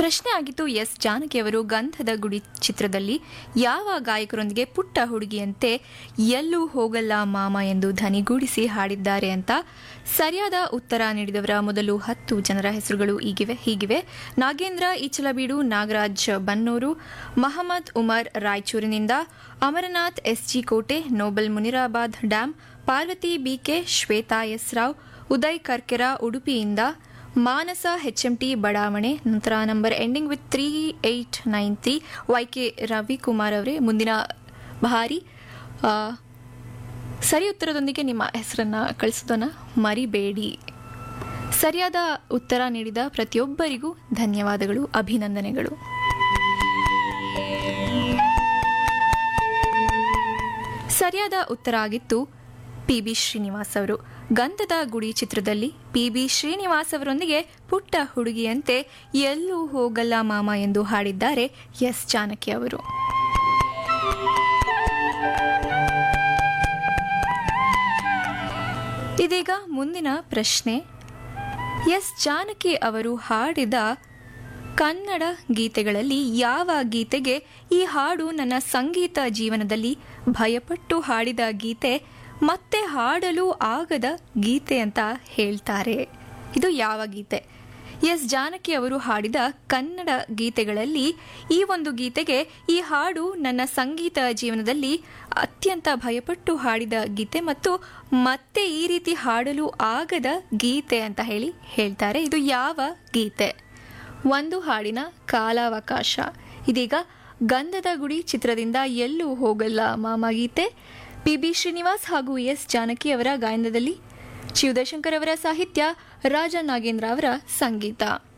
ಪ್ರಶ್ನೆ ಆಗಿತ್ತು ಎಸ್ ಜಾನಕಿ ಅವರು ಗಂಧದ ಗುಡಿ ಚಿತ್ರದಲ್ಲಿ ಯಾವ ಗಾಯಕರೊಂದಿಗೆ ಪುಟ್ಟ ಹುಡುಗಿಯಂತೆ ಎಲ್ಲೂ ಹೋಗಲ್ಲ ಮಾಮ ಎಂದು ಧನಿಗೂಡಿಸಿ ಹಾಡಿದ್ದಾರೆ ಅಂತ ಸರಿಯಾದ ಉತ್ತರ ನೀಡಿದವರ ಮೊದಲು ಹತ್ತು ಜನರ ಹೆಸರುಗಳು ಈಗಿವೆ ಹೀಗಿವೆ ನಾಗೇಂದ್ರ ಈಚಲಬೀಡು ನಾಗರಾಜ್ ಬನ್ನೂರು ಮಹಮ್ಮದ್ ಉಮರ್ ರಾಯಚೂರಿನಿಂದ Amarnath SG Kote noble Munirabad dam Parvati BK Shweta S Rao Uday Karkera ಉಡುಪಿಯಿಂದ ಮಾನಸ ಹೆಚ್ಎಂಟಿ ಬಡಾವಣೆ ನಂತರ number ending with three eight nine three Y K Ravikumar ಅವರೇ ಮುಂದಿನ ಭಾರಿ ಆ, ಸರಿ ಉತ್ತರದೊಂದಿಗೆ ನಿಮ್ಮ ಹೆಸರನ್ನ ಕಳಿಸೋದನ್ನ ಮರಿಬೇಡಿ ಸರಿಯಾದ ಉತ್ತರ ನೀಡಿದ ಪ್ರತಿಯೊಬ್ಬರಿಗೂ ಧನ್ಯವಾದಗಳು ಅಭಿನಂದನೆಗಳು ಸರಿಯಾದ ಉತ್ತರ ಆಗಿತ್ತು ಪಿ ಬಿ ಶ್ರೀನಿವಾಸ್ ಅವರು ಗಂಧದ ಗುಡಿ ಚಿತ್ರದಲ್ಲಿ ಪಿ ಬಿ ಶ್ರೀನಿವಾಸ್ ಅವರೊಂದಿಗೆ ಪುಟ್ಟ ಹುಡುಗಿಯಂತೆ ಎಲ್ಲೂ ಹೋಗಲ್ಲ ಮಾಮ ಎಂದು ಹಾಡಿದ್ದಾರೆ ಎಸ್ ಜಾನಕಿ ಅವರು ಇದೀಗ ಮುಂದಿನ ಪ್ರಶ್ನೆ ಎಸ್ ಜಾನಕಿ ಅವರು ಹಾಡಿದ ಕನ್ನಡ ಗೀತೆಗಳಲ್ಲಿ ಯಾವ ಗೀತೆಗೆ ಈ ಹಾಡು ನನ್ನ ಸಂಗೀತ ಜೀವನದಲ್ಲಿ ಭಯಪಟ್ಟು ಹಾಡಿದ ಗೀತೆ ಮತ್ತೆ ಹಾಡಲು ಆಗದ ಗೀತೆ ಅಂತ ಹೇಳ್ತಾರೆ ಇದು ಯಾವ ಗೀತೆ ಎಸ್ ಜಾನಕಿ ಅವರು ಹಾಡಿದ ಕನ್ನಡ ಗೀತೆಗಳಲ್ಲಿ ಈ ಒಂದು ಗೀತೆಗೆ ಈ ಹಾಡು ನನ್ನ ಸಂಗೀತ ಜೀವನದಲ್ಲಿ ಅತ್ಯಂತ ಭಯಪಟ್ಟು ಹಾಡಿದ ಗೀತೆ ಮತ್ತು ಮತ್ತೆ ಈ ರೀತಿ ಹಾಡಲು ಆಗದ ಗೀತೆ ಅಂತ ಹೇಳಿ ಹೇಳ್ತಾರೆ ಇದು ಯಾವ ಗೀತೆ ಒಂದು ಹಾಡಿನ ಕಾಲಾವಕಾಶ ಇದೀಗ ಗಂಧದ ಗುಡಿ ಚಿತ್ರದಿಂದ ಎಲ್ಲೂ ಹೋಗಲ್ಲ ಮಾಮ ಗೀತೆ ಪಿ ಬಿ ಶ್ರೀನಿವಾಸ್ ಹಾಗೂ ಎಸ್ ಜಾನಕಿ ಅವರ ಗಾಯನದಲ್ಲಿ ಶಿವದಶಂಕರ್ ಅವರ ಸಾಹಿತ್ಯ ರಾಜ ನಾಗೇಂದ್ರ ಅವರ ಸಂಗೀತ